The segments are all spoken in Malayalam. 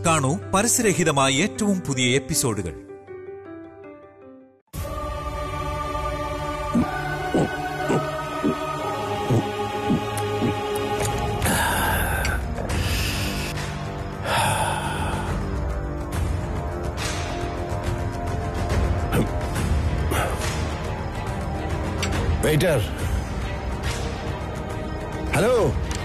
കാണൂ പരസ്യരഹിതമായ ഏറ്റവും പുതിയ എപ്പിസോഡുകൾ waiter hello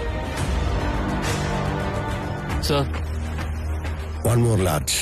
sir one more large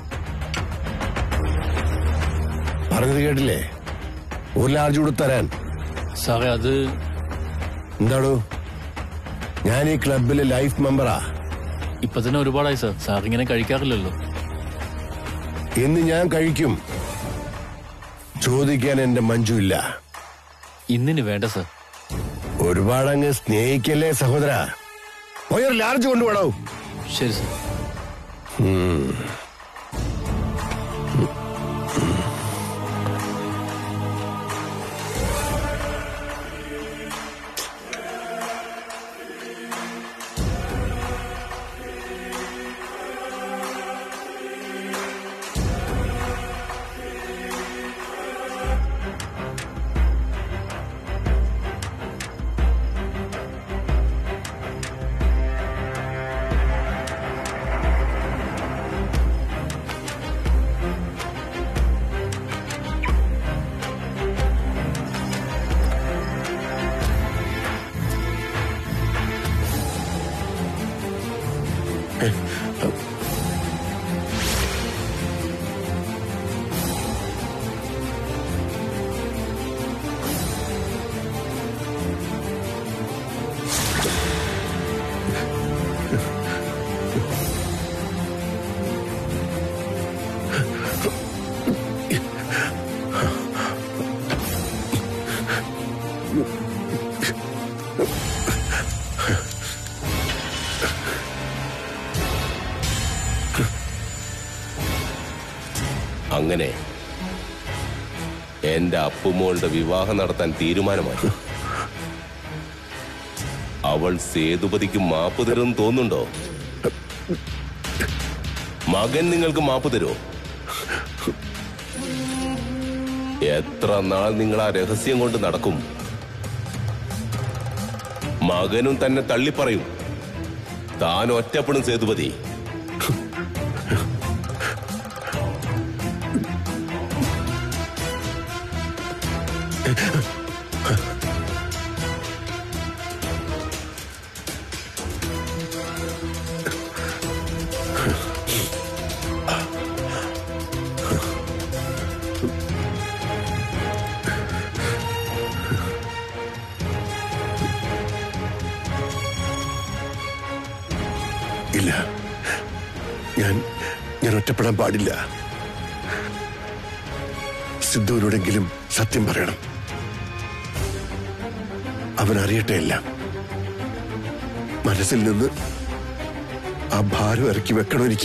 പറഞ്ഞത് കേട്ടില്ലേ ഒരു ലാർജ് കൂടെ തരാൻ സാറേ അത് എന്താണോ ഞാൻ ഈ ക്ലബിലെ ലൈഫ് മെമ്പറാ ഇപ്പൊ തന്നെ ഒരുപാടായി സർ സാർ ഇങ്ങനെ കഴിക്കാറില്ലല്ലോ ഇന്ന് ഞാൻ കഴിക്കും ചോദിക്കാൻ എന്റെ മഞ്ജു ഇല്ല ഇന്നിന് വേണ്ട സർ ഒരുപാടങ്ങ് സ്നേഹിക്കല്ലേ സഹോദര പോയൊരു ലാർജ് കൊണ്ടുപോടോ ശരി സർ അങ്ങനെ എന്റെ അപ്പുമോളുടെ വിവാഹം നടത്താൻ തീരുമാനമായി അവൾ സേതുപതിക്ക് മാപ്പ് തരുമെന്ന് തോന്നുന്നുണ്ടോ മകൻ നിങ്ങൾക്ക് മാപ്പ് തരുമോ എത്ര നാൾ നിങ്ങൾ ആ രഹസ്യം കൊണ്ട് നടക്കും മകനും തന്നെ തള്ളിപ്പറയും താൻ ഒറ്റപ്പെടും സേതുപതി ഇല്ല ഞാൻ ഞാൻ ഒറ്റപ്പെടാൻ പാടില്ല സിദ്ധുവിനോടെങ്കിലും സത്യം പറയണം അവൻ അറിയട്ടെ എല്ലാം മനസ്സിൽ നിന്ന് ആ ഭാരം ഇറക്കി വെക്കണം എനിക്ക്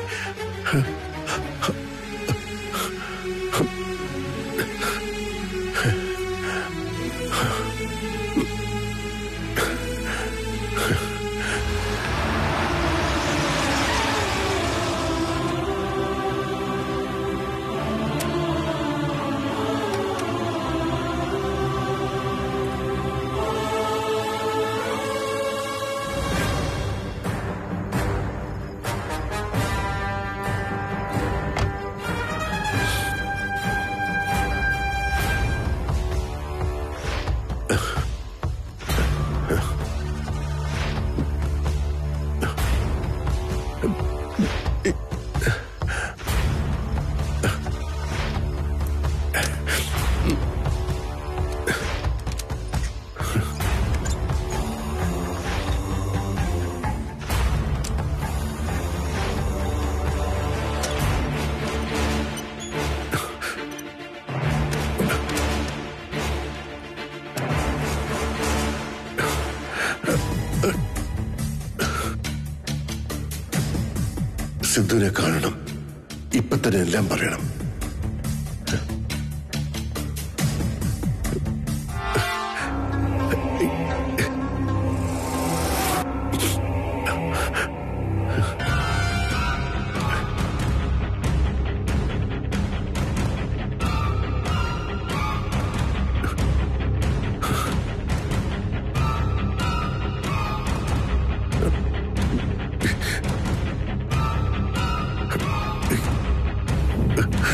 സിദ്ധുവിനെ കാണണം ഇപ്പൊ തന്നെ എല്ലാം പറയണം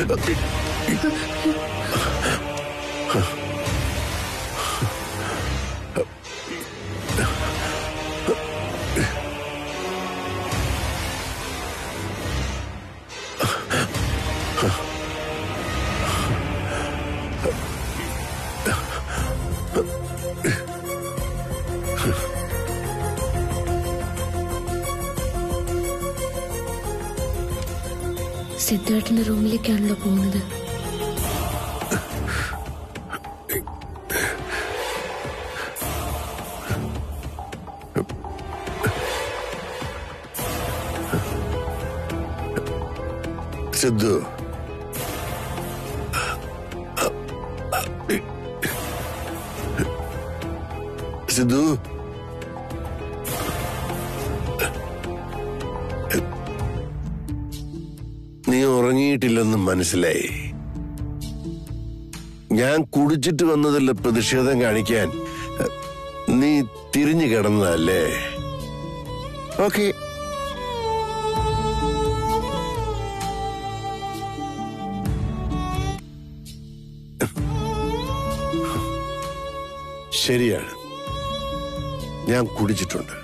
സിദ്ധുവേട്ടന്റെ റൂമിലേക്കാണല്ലോ പോകുന്നത് സിദ്ധു സിദ്ധു നീ ഉറങ്ങിയിട്ടില്ലെന്ന് മനസ്സിലായി ഞാൻ കുടിച്ചിട്ട് വന്നതല്ല പ്രതിഷേധം കാണിക്കാൻ നീ തിരിഞ്ഞു കിടന്നതല്ലേ ഓക്കെ ശരിയാണ് ഞാൻ കുടിച്ചിട്ടുണ്ട്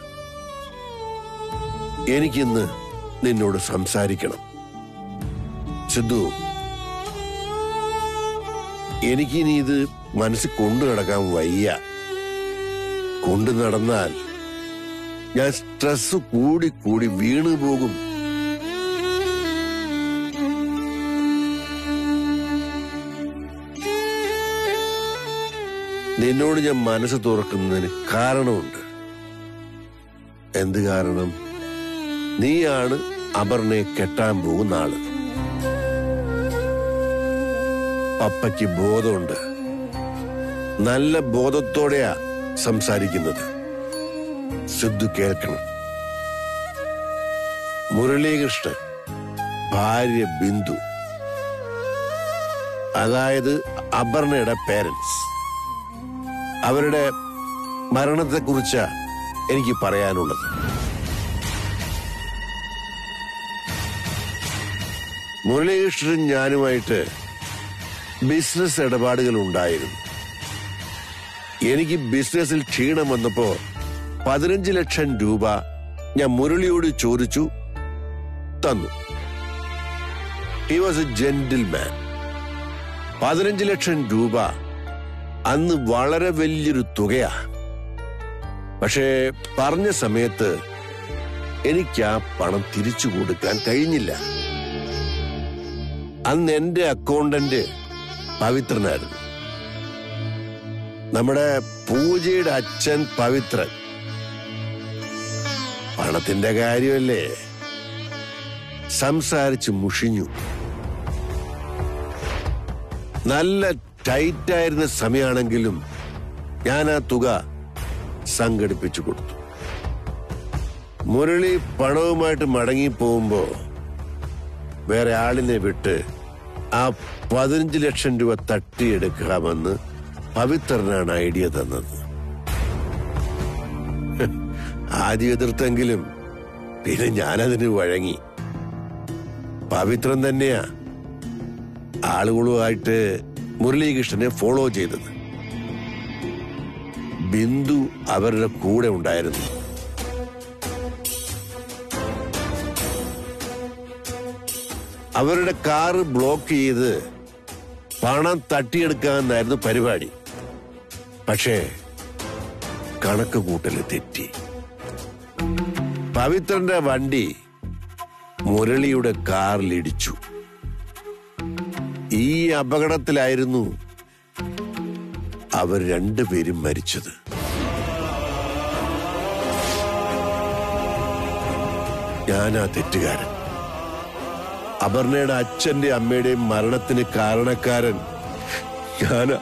എനിക്കിന്ന് നിന്നോട് സംസാരിക്കണം സിദ്ധു എനിക്കിനി ഇത് മനസ്സിൽ കൊണ്ടു നടക്കാൻ വയ്യ കൊണ്ടു നടന്നാൽ ഞാൻ സ്ട്രെസ് കൂടി കൂടി വീണു പോകും നിന്നോട് ഞാൻ മനസ്സ് തുറക്കുന്നതിന് കാരണമുണ്ട് എന്ത് കാരണം നീയാണ് അപർണയെ കെട്ടാൻ പോകുന്ന ആള് പപ്പയ്ക്ക് ബോധമുണ്ട് നല്ല ബോധത്തോടെയാ സംസാരിക്കുന്നത് സിദ്ധു കേൾക്കണം മുരളീകൃഷ്ണൻ ഭാര്യ ബിന്ദു അതായത് അപർണയുടെ പേരൻസ് അവരുടെ മരണത്തെക്കുറിച്ച് എനിക്ക് പറയാനുള്ളത് മുരളീകൃഷ്ണൻ ഞാനുമായിട്ട് ബിസിനസ് ഇടപാടുകൾ ഉണ്ടായിരുന്നു എനിക്ക് ബിസിനസ്സിൽ ക്ഷീണം വന്നപ്പോ പതിനഞ്ച് ലക്ഷം രൂപ ഞാൻ മുരളിയോട് ചോദിച്ചു തന്നു ഹി വാസ് എ ജെന്റിൽമാൻ പതിനഞ്ച് ലക്ഷം രൂപ അന്ന് വളരെ വലിയൊരു തുകയാ പക്ഷേ പറഞ്ഞ സമയത്ത് എനിക്ക് ആ പണം തിരിച്ചു കൊടുക്കാൻ കഴിഞ്ഞില്ല അന്ന് എന്റെ അക്കൗണ്ടന്റ് പവിത്രനായിരുന്നു നമ്മുടെ പൂജയുടെ അച്ഛൻ പവിത്രൻ പണത്തിന്റെ കാര്യമല്ലേ സംസാരിച്ച് മുഷിഞ്ഞു നല്ല ടൈറ്റായിരുന്ന സമയമാണെങ്കിലും ഞാൻ ആ തുക സംഘടിപ്പിച്ചു കൊടുത്തു മുരളി പണവുമായിട്ട് മടങ്ങി പോകുമ്പോ വേറെ ആളിനെ വിട്ട് ആ പതിനഞ്ച് ലക്ഷം രൂപ തട്ടിയെടുക്കാമെന്ന് പവിത്രനാണ് ഐഡിയ തന്നത് ആദ്യം എതിർത്തെങ്കിലും പിന്നെ ഞാനതിന് വഴങ്ങി പവിത്രൻ തന്നെയാ ആളുകളുമായിട്ട് മുരളീകൃഷ്ണനെ ഫോളോ ചെയ്തത് ബിന്ദു അവരുടെ കൂടെ ഉണ്ടായിരുന്നു അവരുടെ കാറ് ബ്ലോക്ക് ചെയ്ത് പണം തട്ടിയെടുക്കാമെന്നായിരുന്നു പരിപാടി പക്ഷേ കണക്ക് കൂട്ടല് തെറ്റി പവിത്രന്റെ വണ്ടി മുരളിയുടെ കാറിലിടിച്ചു ഈ അപകടത്തിലായിരുന്നു അവർ രണ്ടുപേരും മരിച്ചത് ഞാനാ തെറ്റുകാരൻ അപർണയുടെ അച്ഛന്റെ അമ്മയുടെയും മരണത്തിന് കാരണക്കാരൻ ഞാനാ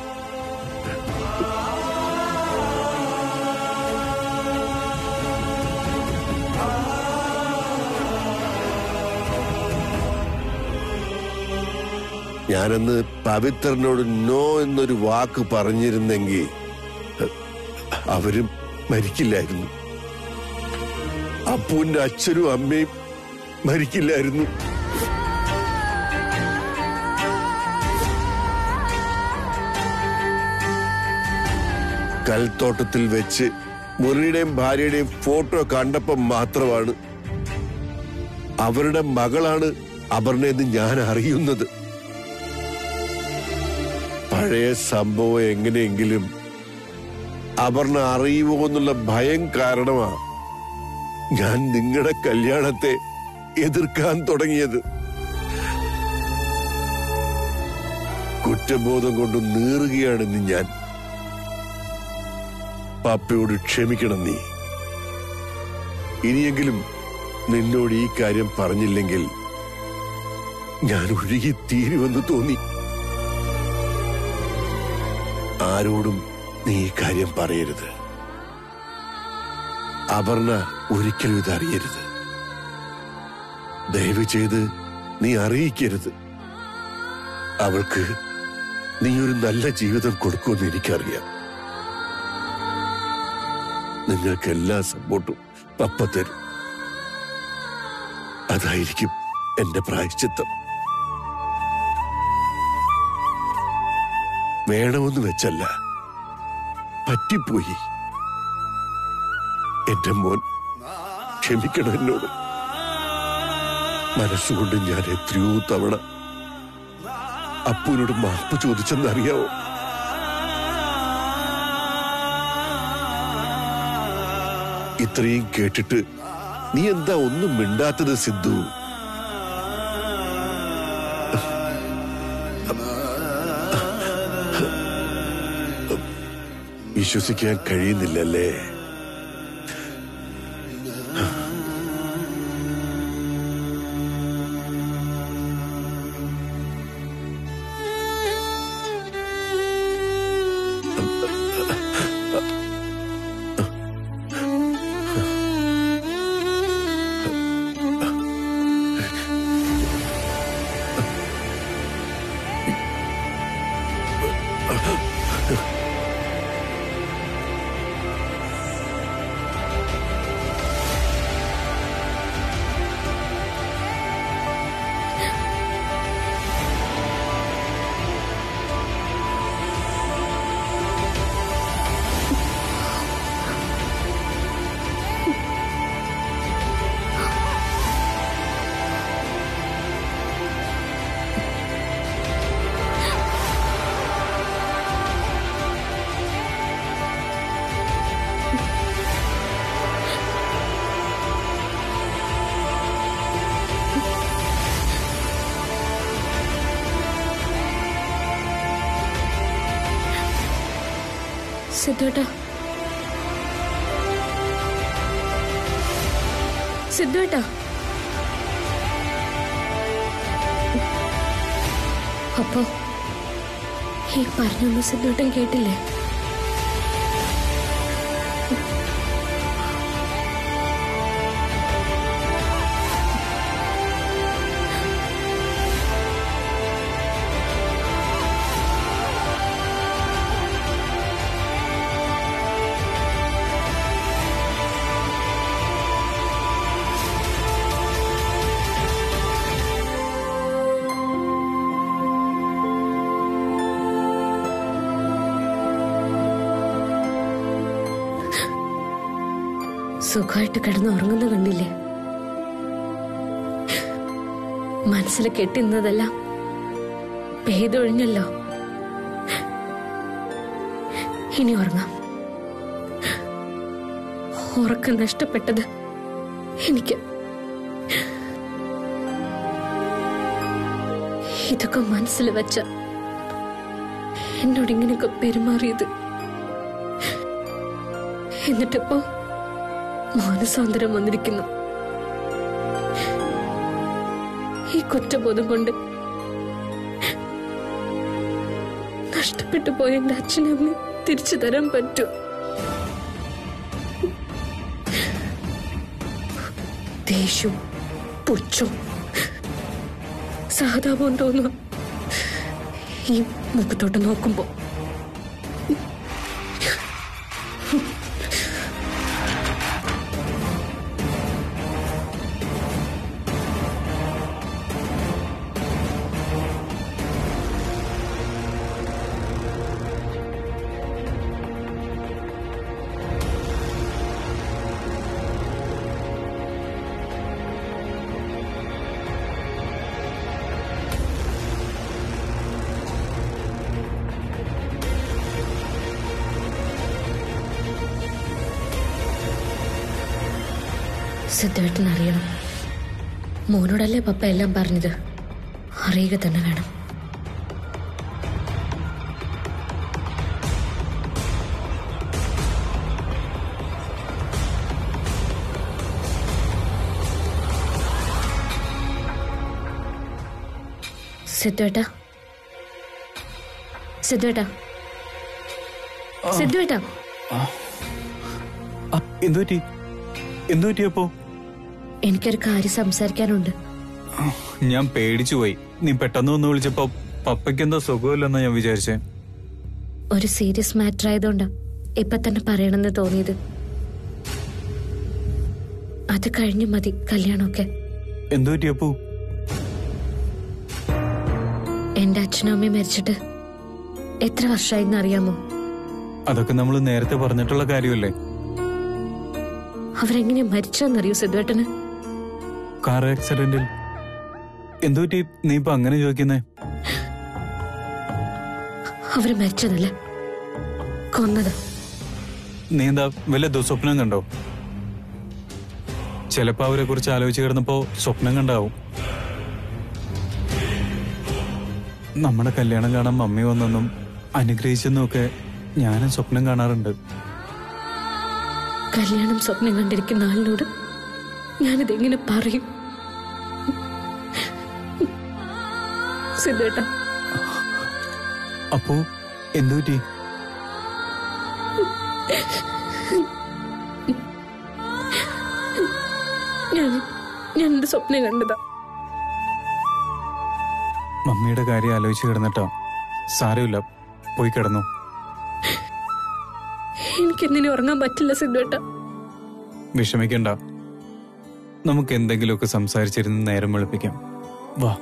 ഞാനന്ന് പവിത്രനോട് നോ എന്നൊരു വാക്ക് പറഞ്ഞിരുന്നെങ്കിൽ അവരും മരിക്കില്ലായിരുന്നു അപ്പുവിന്റെ അച്ഛനും അമ്മയും മരിക്കില്ലായിരുന്നു കൽത്തോട്ടത്തിൽ വെച്ച് മുരളിയുടെയും ഭാര്യയുടെയും ഫോട്ടോ കണ്ടപ്പം മാത്രമാണ് അവരുടെ മകളാണ് അപർണയെന്ന് ഞാൻ അറിയുന്നത് പഴയ സംഭവം എങ്ങനെയെങ്കിലും അപർണ അറിയുമോ എന്നുള്ള ഭയം കാരണമാ ഞാൻ നിങ്ങളുടെ കല്യാണത്തെ എതിർക്കാൻ തുടങ്ങിയത് കുറ്റബോധം കൊണ്ട് നീറുകയാണ് ഇന്ന് ഞാൻ പാപ്പയോട് ക്ഷമിക്കണം നീ ഇനിയെങ്കിലും നിന്നോട് ഈ കാര്യം പറഞ്ഞില്ലെങ്കിൽ ഞാൻ ഒഴുകി തീരുമെന്ന് തോന്നി ആരോടും നീ ഈ കാര്യം പറയരുത് അപർണ ഒരിക്കലും ഇത് അറിയരുത് ദയവ് ചെയ്ത് നീ അറിയിക്കരുത് അവൾക്ക് നീ ഒരു നല്ല ജീവിതം കൊടുക്കുമെന്ന് എനിക്കറിയാം നിങ്ങൾക്ക് എല്ലാ സപ്പോർട്ടും പപ്പ തരും അതായിരിക്കും എന്റെ പ്രായശ്ചിത്തം വേണമെന്ന് വെച്ചല്ല പറ്റിപ്പോയി എന്റെ മോൻ ക്ഷമിക്കണം എന്നോട് മനസ്സുകൊണ്ട് ഞാൻ എത്രയോ തവണ അപ്പുവിനോട് മാപ്പ് ചോദിച്ചെന്നറിയാവോ ഇത്രയും കേട്ടിട്ട് നീ എന്താ ഒന്നും മിണ്ടാത്തത് സിദ്ധു വിശ്വസിക്കാൻ കഴിയുന്നില്ലല്ലേ സിദ്ധുവേട്ടാ സിദ്ധുവേട്ടാ അപ്പോ ഈ പറഞ്ഞൊന്നും സിദ്ധുവേട്ടൻ കേട്ടില്ലേ സുഖമായിട്ട് കിടന്ന് ഉറങ്ങുന്ന കണ്ടില്ലേ മനസ്സിൽ കെട്ടുന്നതെല്ലാം പെയ്തൊഴിഞ്ഞല്ലോ ഇനി ഉറങ്ങാം ഉറക്കം നഷ്ടപ്പെട്ടത് എനിക്ക് ഇതൊക്കെ മനസ്സിൽ വെച്ച എന്നോട് ഇങ്ങനെയൊക്കെ പെരുമാറിയത് എന്നിട്ടിപ്പോ മാനസാന്തരം വന്നിരിക്കുന്നു ഈ കുറ്റബോധം കൊണ്ട് നഷ്ടപ്പെട്ടു പോയ എന്റെ അച്ഛനും അമ്മയും തിരിച്ചു തരാൻ പറ്റൂ ദേഷ്യവും പുച്ഛവും സഹതാപവും തോന്നുക ഈ മുഖത്തോട്ട് നോക്കുമ്പോ സിദ്ധുവേട്ടൻ അറിയണം മോനോടല്ലേ പപ്പ എല്ലാം പറഞ്ഞത് അറിയുക തന്നെ വേണം സിദ്ധുവേട്ട സിദ്ധുവേട്ട സിദ്ധുവേട്ട എന്തു പറ്റി എന്തു പറ്റിയപ്പോ എനിക്കൊരു കാര്യം സംസാരിക്കാനുണ്ട് ഞാൻ പേടിച്ചു പോയി നീ പെട്ടെന്ന് ഒന്ന് വിളിച്ചപ്പോ പപ്പയ്ക്ക് എന്തോ സുഖമില്ലെന്നാ ഞാൻ വിചാരിച്ചേ ഒരു സീരിയസ് മാറ്റർ ആയതുകൊണ്ടാ ഇപ്പൊ തന്നെ പറയണമെന്ന് തോന്നിയത് അത് കഴിഞ്ഞു മതി കല്യാണമൊക്കെ എന്തു പറ്റിയപ്പോ എന്റെ അച്ഛനും അമ്മയും മരിച്ചിട്ട് എത്ര വർഷമായിന്ന് അറിയാമോ അതൊക്കെ നമ്മൾ നേരത്തെ പറഞ്ഞിട്ടുള്ള കാര്യമല്ലേ അവരെങ്ങനെ മരിച്ചെന്നറിയോ സിദ്ധുവേട്ടന് കാർ ആക്സിഡന്റിൽ എന്തു പറ്റി നീ ഇപ്പൊ അങ്ങനെ ചോദിക്കുന്നേ അവര് മരിച്ചതല്ല കൊന്നത് നീ എന്താ വല്ല ദുസ്വപ്നം കണ്ടോ ചിലപ്പോ അവരെ കുറിച്ച് ആലോചിച്ച് കിടന്നപ്പോ സ്വപ്നം കണ്ടാവും നമ്മുടെ കല്യാണം കാണാൻ മമ്മി വന്നെന്നും അനുഗ്രഹിച്ചെന്നും ഒക്കെ ഞാനും സ്വപ്നം കാണാറുണ്ട് കല്യാണം സ്വപ്നം കണ്ടിരിക്കുന്ന ആളിനോട് ഞാനിതെങ്ങനെ പറയും സിദ്ധുവേട്ട അപ്പോ എന്തു പറ്റി ഞാൻ ഞാൻ എന്റെ സ്വപ്നം കണ്ടതാ മമ്മിയുടെ കാര്യം ആലോചിച്ച് കിടന്നിട്ടോ സാരമില്ല പോയി കിടന്നു എനിക്കെന്തിനും ഉറങ്ങാൻ പറ്റില്ല സിദ്ധുവേട്ട വിഷമിക്കണ്ട നമുക്ക് എന്തെങ്കിലുമൊക്കെ സംസാരിച്ചിരുന്ന് നേരം വെളുപ്പിക്കാം വാ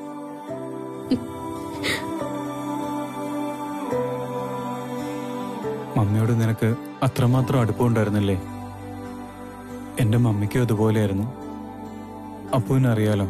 മമ്മിയോട് നിനക്ക് അത്രമാത്രം അടുപ്പമുണ്ടായിരുന്നില്ലേ എന്റെ മമ്മിക്കും അതുപോലെയായിരുന്നു അപ്പുവിനറിയാലോ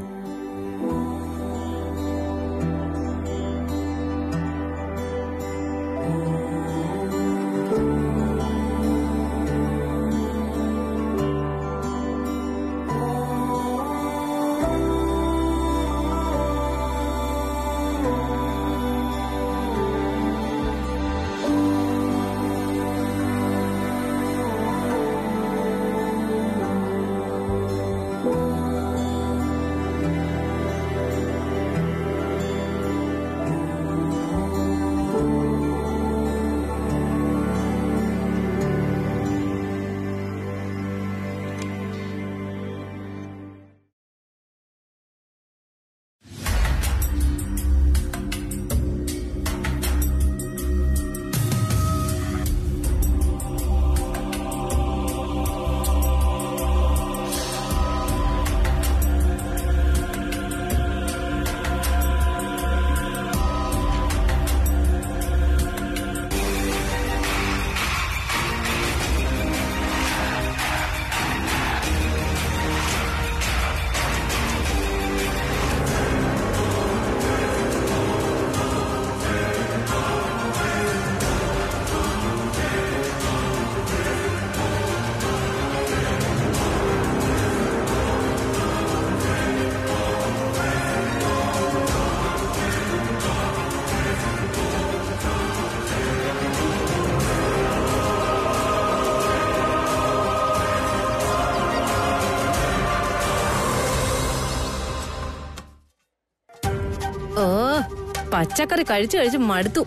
ഓ പച്ചക്കറി കഴിച്ചു കഴിച്ച് മടുത്തു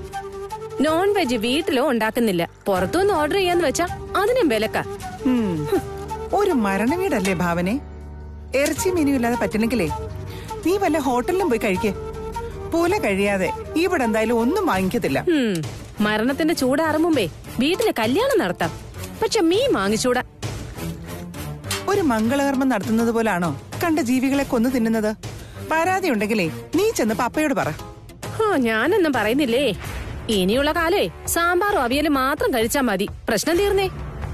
നോൺ വെജ് വീട്ടിലോ ഉണ്ടാക്കുന്നില്ല പുറത്തുനിന്ന് ഓർഡർ ചെയ്യാന്ന് വെച്ചാ അതിനും വിലക്ക ഉം. ഒരു മരണ വീടല്ലേ ഭാവനെ ഇറച്ചി മീനും ഇല്ലാതെ പറ്റണെങ്കിലേ നീ വല്ല ഹോട്ടലിലും പോയി കഴിക്ക് പോലെ കഴിയാതെ ഇവിടെ എന്തായാലും ഒന്നും വാങ്ങിക്കത്തില്ല ഹും, മരണത്തിന്റെ ചൂടാറും മുമ്പേ വീട്ടില് കല്യാണം നടത്താം പക്ഷെ മീൻ വാങ്ങിച്ചൂടാ ഒരു മംഗളകർമ്മം നടത്തുന്നത് പോലാണോ കണ്ട ജീവികളെ കൊന്നു തിന്നുന്നത് പരാതി ഉണ്ടെങ്കിലേ നീ ചെന്ന് പപ്പയോട് പറ ഹോ ഞാനൊന്നും പറയുന്നില്ലേ ഇനിയുള്ള കാലേ സാമ്പാറും അവിയലും മാത്രം കഴിച്ചാ മതി പ്രശ്നം തീർന്നേ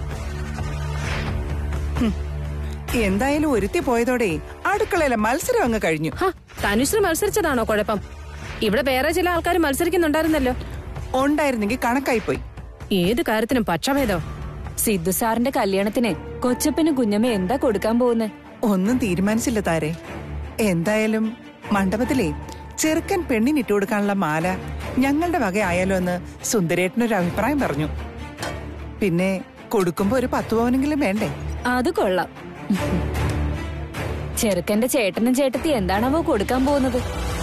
എന്തായാലും ഒരുത്തി പോയതോടെ അടുക്കളയിലെ മത്സരം അങ്ങ് കഴിഞ്ഞു ഹ തനുശ്രീ മത്സരിച്ചതാണോ കുഴപ്പം ഇവിടെ വേറെ ചില ആൾക്കാർ മത്സരിക്കുന്നുണ്ടായിരുന്നല്ലോ ഉണ്ടായിരുന്നെങ്കിൽ കണക്കായിപ്പോയി ഏത് കാര്യത്തിനും പക്ഷഭേദോ സിദ്ധു സാറിന്റെ കല്യാണത്തിന് കൊച്ചപ്പനും കുഞ്ഞമ്മ എന്താ കൊടുക്കാൻ പോകുന്നത് ഒന്നും തീരുമാനിച്ചില്ല താരെ എന്തായാലും മണ്ഡപത്തിലേ ചെറുക്കൻ പെണ്ണിനിട്ട് കൊടുക്കാനുള്ള മാല ഞങ്ങളുടെ വക ആയാലോ എന്ന് സുന്ദരേട്ടനൊരു അഭിപ്രായം പറഞ്ഞു പിന്നെ കൊടുക്കുമ്പോ ഒരു പത്ത് പവനെങ്കിലും വേണ്ടേ അത് കൊള്ളാം ചെറുക്കന്റെ ചേട്ടനും ചേട്ടത്തി എന്താണാവോ കൊടുക്കാൻ പോകുന്നത്